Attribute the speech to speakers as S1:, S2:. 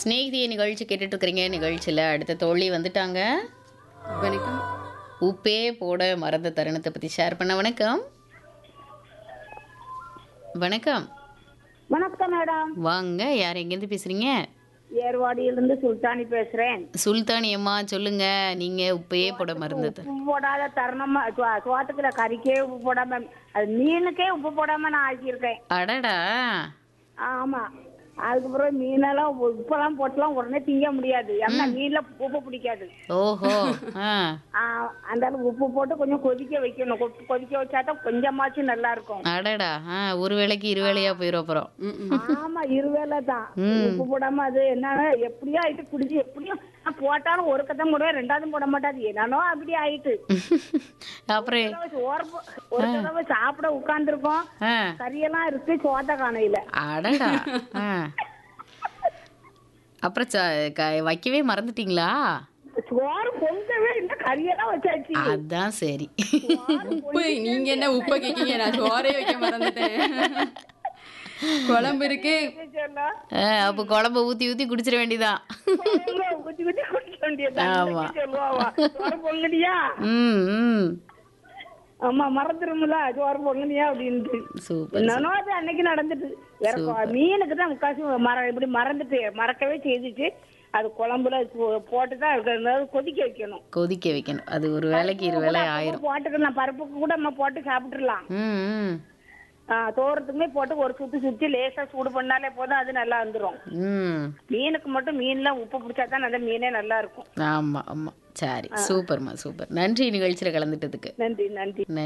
S1: ஸ்நேகிதிய நிகழ்ச்சி கேட்டுட்டு இருக்கிறீங்க நிகழ்ச்சியில் அடுத்த தோழி வந்துட்டாங்க
S2: வணக்கம்
S1: உப்பே போட மறந்த தருணத்தை பற்றி ஷேர் பண்ண வணக்கம் வணக்கம்
S3: வணக்கம் மேடம்
S1: வாங்க யார் எங்கேருந்து பேசுறீங்க
S3: ஏர்வாடியிலிருந்து சுல்தானி பேசுறேன்
S1: சுல்தானி அம்மா சொல்லுங்க நீங்க உப்பையே போட மறந்தது
S3: உப்பு போடாத தருணமா சோ- சோத்துக்குள்ள கறிக்கே உப்பு போடாம அது மீனுக்கே உப்பு போடாம நான் ஆக்கியிருக்கேன்
S1: அடடா
S3: ஆமா அதுக்கப்புறம் மீனெல்லாம் உப்பு- உப்பெல்லாம் போட்டுலாம் உடனே திங்க முடியாது ஏன்னா மீன்ல உப்பு பிடிக்காது
S1: ஓஹோ ஆ
S3: ஆ, அந்த அளவுக்கு உப்பு போட்டு கொஞ்சம் கொதிக்க வைக்கணும் கொ- கொதிக்க வச்சா தான் கொஞ்சமாச்சும் நல்லா இருக்கும்
S1: அடடா ஆ ஒரு வேளைக்கு இரு வேளையா போயிடும் அப்புறம்
S2: ம், ம்.
S3: ஆமா இருவேளை தான் உப்பு போடாம அது என்னன்னா எப்படியோ ஆயிட்டு குடிச்சு எப்படியும் நான் போட்டாலும் ஒரு கதம் போடுவேன் ரெண்டாவது போட மாட்டாது என்னன்னோ அப்படி ஆயிட்டு
S1: அப்புறம்
S3: தடவை சோறு போ- ஒரு தடவை சாப்பிட உட்கார்ந்துருக்கோம்
S1: ஆ
S3: கறியெல்லாம் இருக்கு சோத்த காணையில
S1: அடடா ஆ அப்புறம் ச- க- வைக்கவே மறந்துட்டீங்களா
S3: சோறு பொங்கவே இல்லை கறியெல்லாம் வச்சாச்சு
S1: அதான் சரி
S2: உப்பு நீங்க என்ன உப்பை கேக்கீங்க நான் சோறே வைக்க மறந்துட்டேன் குழம்பு இருக்கு
S3: சொன்னா,
S1: ஆ, அப்போ குழம்ப ஊத்தி ஊத்தி குடிச்சிட வேண்டியதான்
S3: குழம்புல குச்சி குச்சி குடிக்க வேண்டியதுதான்.
S1: ஆமா.
S3: இன்னைக்கு சொல்லுவாவா, சோறு பொங்கலியா
S1: ம் ம்
S3: ஆமா மறந்துரும்ல சோறு பொங்கலியா அப்படின்ட்டு
S1: சூப்பர்
S3: என்னன்னோ அது அன்னைக்கு நடந்துட்டு வேற கொ- மீனுக்கு தான் முக்காசி மற இப்படி மறந்துட்டு மறக்கவே செய்துச்சு அது குழம்புல போ- போட்டு தான் இருக்கிறது கொதிக்க வைக்கணும்
S1: கொதிக்க வைக்கணும் அது ஒரு வேளைக்கு இரு வேளை ஆயிரும்
S3: போட்டுக்கலாம் பருப்புக்கு கூட நம்ம போட்டு சாப்பிட்டுறலாம்
S1: ம் ம்
S3: ஆ, தோரத்துக்குமே போட்டு ஒரு சுத்தி சுத்தி லேசா சூடு பண்ணாலே போதும் அது நல்லா வந்துரும்
S1: ம்
S3: மீனுக்கு மட்டும் மீன்ல உப்பு பிடிச்சா தான் அந்த மீனே நல்லா இருக்கும்
S1: ஆமா ஆமா சரி சூப்பர்மா சூப்பர் நன்றி நிகழ்ச்சியில் கலந்துட்டதுக்கு
S3: நன்றி நன்றி